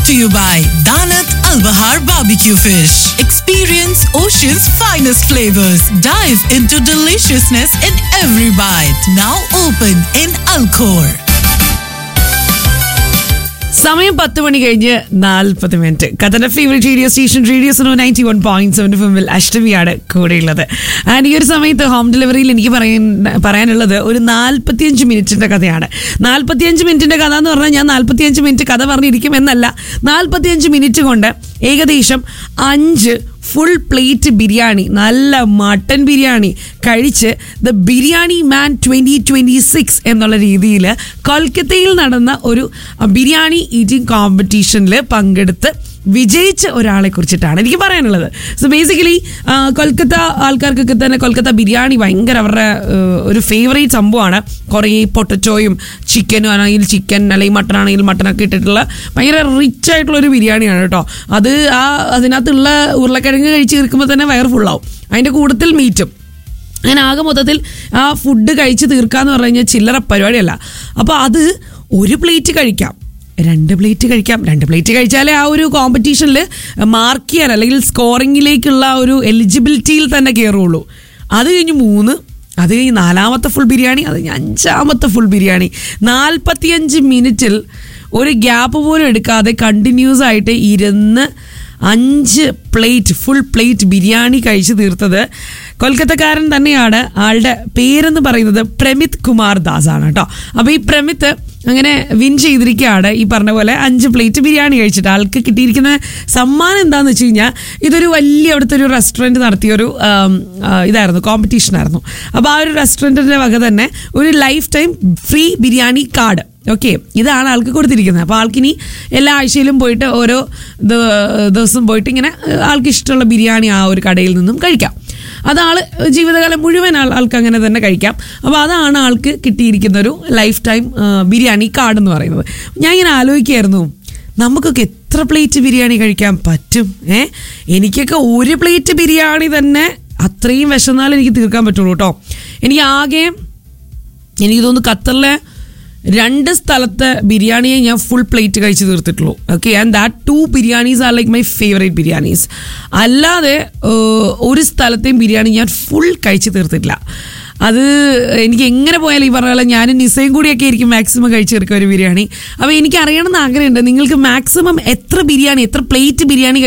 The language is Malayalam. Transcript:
to you by Danat Al Bahar Barbecue Fish. Experience Ocean's finest flavors. Dive into deliciousness in every bite. Now open in Alcor. സമയം പത്ത് മണി കഴിഞ്ഞ് നാൽപ്പത് മിനിറ്റ് കഥന്റെ favourite radio station radio so ninety one point seven ഫിമിൽ അഷ്ടമിയാണ് കൂടെയുള്ളത് ആൻഡ് ഈ ഒരു സമയത്ത് ഹോം ഡെലിവറിയിൽ എനിക്ക് പറയാൻ പറയാനുള്ളത് ഒരു നാൽപ്പത്തിയഞ്ച് മിനിറ്റിന്റെ കഥയാണ് നാൽപ്പത്തിയഞ്ച് മിനിറ്റിന്റെ കഥ എന്ന് പറഞ്ഞാൽ ഞാൻ നാൽപ്പത്തിയഞ്ച് മിനിറ്റ് കഥ പറഞ്ഞിരിക്കും എന്നല്ല നാൽപ്പത്തിയഞ്ച് മിനിറ്റ് കൊണ്ട് ഏകദേശം അഞ്ച് ഫുൾ പ്ലേറ്റ് ബിരിയാണി നല്ല മട്ടൻ ബിരിയാണി കഴിച്ച് the biryani man twenty twenty six എന്നുള്ള രീതിയിൽ കൊൽക്കത്തയിൽ നടന്ന ഒരു അഹ്, ബിരിയാണി ഈറ്റിംഗ് കോമ്പറ്റീഷനിൽ പങ്കെടുത്ത് വിജയിച്ച ഒരാളെ കുറിച്ചിട്ടാണ് എനിക്ക് പറയാനുള്ളത് സോ ബേസിക്കലി കൊൽക്കത്ത ആൾക്കാർക്കൊക്കെ തന്നെ കൊൽക്കത്ത ബിരിയാണി ഭയങ്കര അവരുടെ ഏഹ്, ഒരു ഫേവറേറ്റ് സംഭവമാണ് കുറേ പൊട്ടറ്റോയും ചിക്കനും ആണെങ്കിൽ ചിക്കൻ അല്ലെങ്കിൽ മട്ടൺ ആണെങ്കിൽ മട്ടനൊക്കെ ഇട്ടിട്ടുള്ള ഭയങ്കര റിച്ച് ആയിട്ടുള്ള ഒരു ബിരിയാണിയാണ് കേട്ടോ അത് ആ അതിനകത്തുള്ള ഉരുളക്കിഴങ്ങ് കഴിച്ച് തീർക്കുമ്പോൾ തന്നെ വയർ ഫുള്ളാവും അതിൻ്റെ കൂട്ടത്തിൽ മീറ്റും അങ്ങനെ ആകെ മൊത്തത്തിൽ ആ ഫുഡ് കഴിച്ച് തീർക്കാന്ന് പറഞ്ഞു കഴിഞ്ഞാൽ ചില്ലറ പരിപാടിയല്ല അപ്പോൾ അത് ഒരു പ്ലേറ്റ് കഴിക്കാം രണ്ട് പ്ലേറ്റ് കഴിക്കാം രണ്ട് പ്ലേറ്റ് കഴിച്ചാലേ ആ ഒരു കോമ്പറ്റീഷനിൽ മാർക്ക് ചെയ്യാൻ അല്ലെങ്കിൽ സ്കോറിങ്ങിലേക്കുള്ള ആ ഒരു എലിജിബിലിറ്റിയിൽ തന്നെ കയറുള്ളൂ അത് കഴിഞ്ഞ് മൂന്ന് അത് കഴിഞ്ഞ് നാലാമത്തെ ഫുൾ ബിരിയാണി അത് കഴിഞ്ഞ് അഞ്ചാമത്തെ ഫുൾ ബിരിയാണി നാൽപ്പത്തിയഞ്ച് മിനിറ്റിൽ ഒരു ഗ്യാപ്പ് പോലും എടുക്കാതെ കണ്ടിന്യൂസ് ആയിട്ട് ഇരുന്ന് അഞ്ച് പ്ലേറ്റ് ഫുൾ പ്ലേറ്റ് ബിരിയാണി കഴിച്ചു തീർത്തത് കൊൽക്കത്തക്കാരൻ തന്നെയാണ് ആളുടെ പേരെന്ന് പറയുന്നത് പ്രമിത് കുമാർ ദാസ് ആണ് കേട്ടോ അപ്പോൾ ഈ പ്രമിത് അങ്ങനെ വിൻ ചെയ്തിരിക്കുകയാണ് ഈ പറഞ്ഞ പോലെ അഞ്ച് പ്ലേറ്റ് ബിരിയാണി കഴിച്ചിട്ട് ആൾക്ക് കിട്ടിയിരിക്കുന്ന സമ്മാനം എന്താണെന്ന് വെച്ച് കഴിഞ്ഞാൽ ഇതൊരു വലിയ അവിടുത്തെ ഒരു റെസ്റ്റോറൻറ്റ് നടത്തിയൊരു ആം, ആ, ഇതായിരുന്നു കോമ്പറ്റീഷൻ ആയിരുന്നു അപ്പോൾ ആ ഒരു റെസ്റ്റോറൻറ്റിൻ്റെ വക തന്നെ ഒരു lifetime free biryani card okay ഇതാണ് ആൾക്ക് കൊടുത്തിരിക്കുന്നത് അപ്പോൾ ആൾക്കിനി എല്ലാ ആഴ്ചയിലും പോയിട്ട് ഓരോ ദ- ദിവസം പോയിട്ട് ഇങ്ങനെ ഏഹ്, ആൾക്ക് ഇഷ്ടമുള്ള ബിരിയാണി ആ ഒരു കടയിൽ നിന്നും കഴിക്കാം അത് ആൾ ജീവിതകാലം മുഴുവൻ ആൾ ആൾക്ക് അങ്ങനെ തന്നെ കഴിക്കാം അപ്പോൾ അതാണ് ആൾക്ക് കിട്ടിയിരിക്കുന്ന ഒരു ലൈഫ് ടൈം ബിരിയാണി കാർഡ് എന്ന് പറയുന്നത് ഞാൻ ഇങ്ങനെ ആലോചിക്കായിരുന്നു നമുക്കൊക്കെ എത്ര പ്ലേറ്റ് ബിരിയാണി കഴിക്കാൻ പറ്റും ഏ എനിക്കൊക്കെ ഒരു പ്ലേറ്റ് ബിരിയാണി തന്നെ അത്രയും വിശന്നാൽ എനിക്ക് തീർക്കാൻ പറ്റുള്ളൂ കേട്ടോ എനിക്ക് ആകെ എനിക്ക് തോന്നുന്നു ഖത്തറിലെ രണ്ട് സ്ഥലത്തെ ബിരിയാണിയെ ഞാൻ ഫുൾ പ്ലേറ്റ് കഴിച്ച് തീർത്തിട്ടുള്ളൂ okay and that two biryanis are like my favourite biryanis അല്ലാതെ ഏഹ്, ഒരു സ്ഥലത്തെയും ബിരിയാണി ഞാൻ ഫുൾ കഴിച്ച് തീർത്തിട്ടില്ല അത് എനിക്ക് എങ്ങനെ പോയാലും ഈ പറഞ്ഞ പോലെ ഞാനും നിസയും കൂടിയൊക്കെ ആയിരിക്കും മാക്സിമം കഴിച്ച് തീർക്കുക ഒരു ബിരിയാണി അപ്പോൾ എനിക്ക് അറിയണമെന്ന് ആഗ്രഹമുണ്ട് നിങ്ങൾക്ക് മാക്സിമം എത്ര ബിരിയാണി എത്ര പ്ലേറ്റ് ബിരിയാണി